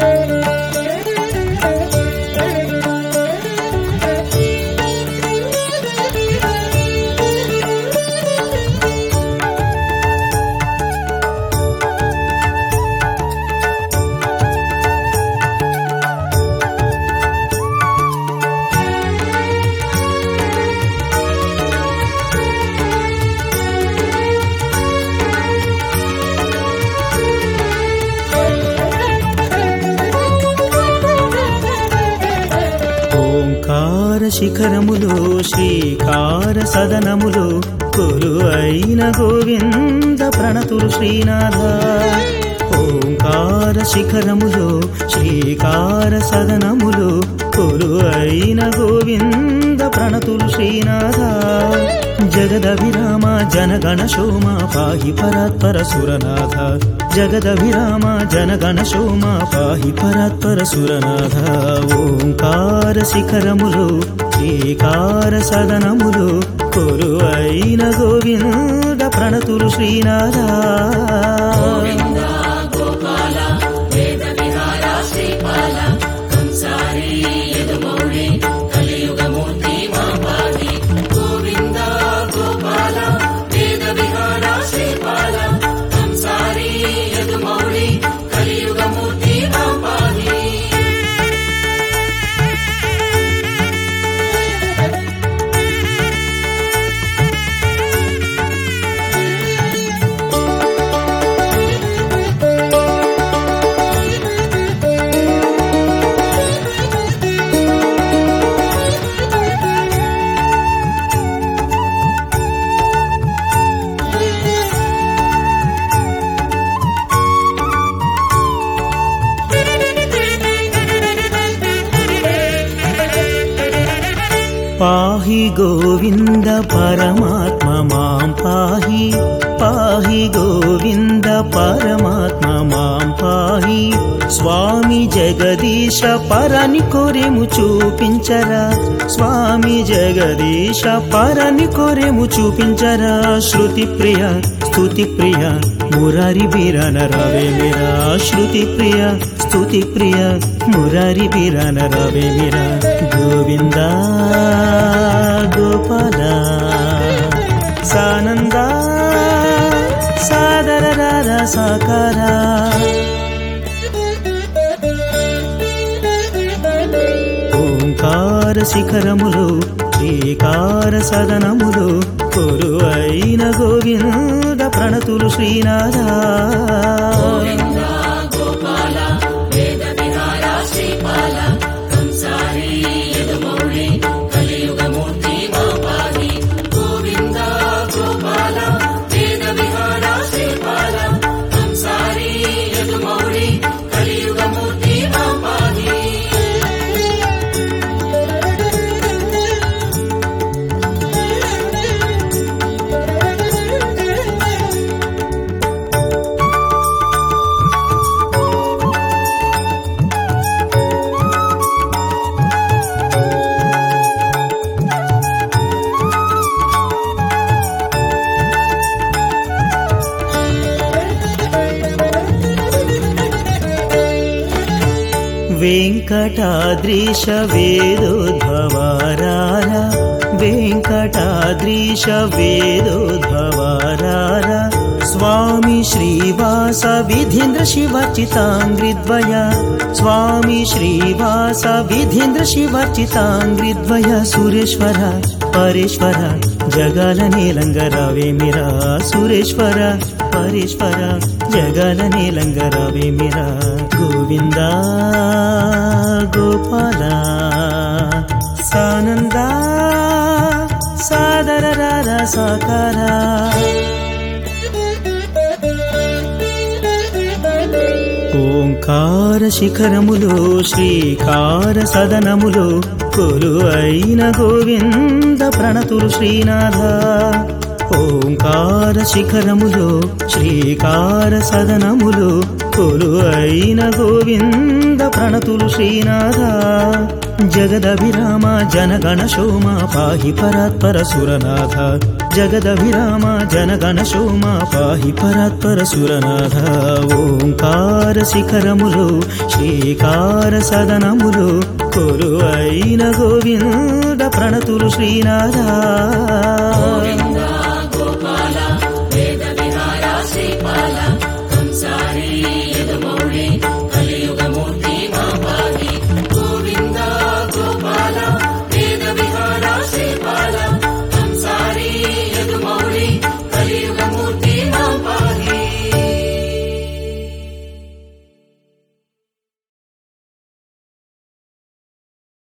ఓంకార శిఖరములో శ్రీకార సదనములో కొలు అయిన గోవింద ప్రణతులు శ్రీనాథ ఓంకార శిఖరములో శ్రీకార సదనములో కొలు అయిన గోవింద ప్రణతులు శ్రీనాథ జగదభిరామ జనగణ శోమ పాహి పరాత్పర సురనాథ జగదభిరామ జనగణ శోమ పాహి పరాత్పర సురనాథ ఓంకార శిఖరములు శ్రీకార సదనములు కొరు అయిన గోవింద ప్రణతులు శ్రీనాథ పాహి గోవింద పరమాత్మ మాం పాహి పాహి గోవింద పరమాత్మ మాం పాహి స్వామి జగదీశ పరని కొరెము చూపించరా స్వామి జగదీశ పరని కొరెము చూపించరా శృతి ప్రియ స్తుతి ప్రియ మురారి బీరన రవే మీరా శృతి ప్రియ స్తుతి ప్రియ మురారి బీరన రవే మీరా గోవింద గోపాల సానంద సాదర రారా సాకారా ఓంకార శిఖరములు శ్రీకార సదనములు కొరు అయిన గోవింద ప్రణతులు శ్రీనాథ వెంకటాద్రీశ వేదోద్భవారార వెంకటాద్రీశ వేదోద్భవారార స్వామి శ్రీవాస విధీంద్ర శివర్చితాంగ్రిద్వయ స్వామి శ్రీవాస విధీంద్ర శివర్చితాంగ్రిద్వయ సురేశ్వర పరేశ్వర జగల నీలంగరావేమిరా సురేశ్వర పరేశ్వర జగల నీలంగరావేమిరా గోవింద గోపాల సానంద సాదర రారా సాకారా ఓంకార శిఖరములో శ్రీకార సదనములో కొలు అయిన గోవింద ప్రణతులు శ్రీనాథ ఓంకార శిఖరములో శ్రీకార సదనములో కొలు అయిన గోవింద ప్రణతులు శ్రీనాథ జగదభిరామ జనగణ శోమ పాహి పరాత్పర సురనాథ జగదభిరామ జనగణ శోమ పాహి పరాత్పర సురనాథ ఓంకార శిఖరములు శ్రీకార సదనములు కొరు అయిన గోవింద ప్రణతులు శ్రీనాథ